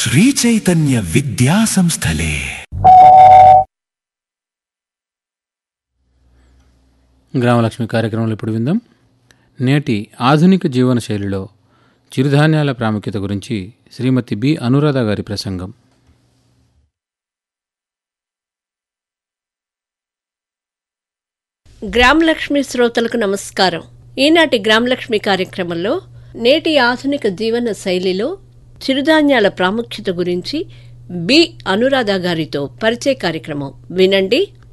శ్రీచైతన్య విద్యా సంస్థలే గ్రామలక్ష్మి కార్యక్రమంలో ఇప్పుడు విందాం నేటి ఆధునిక జీవన శైలిలో చిరుధాన్యాల ప్రాముఖ్యత గురించి శ్రీమతి బి అనురాధ గారి ప్రసంగం గ్రామలక్ష్మి శ్రోతలకు నమస్కారం ఈనాటి గ్రామలక్ష్మి కార్యక్రమంలో నేటి ఆధునిక జీవన శైలిలో చిరుధాన్యాల ప్రాముఖ్యత గురించి బి అనురాధ గారితో పరిచయ కార్యక్రమం వినండి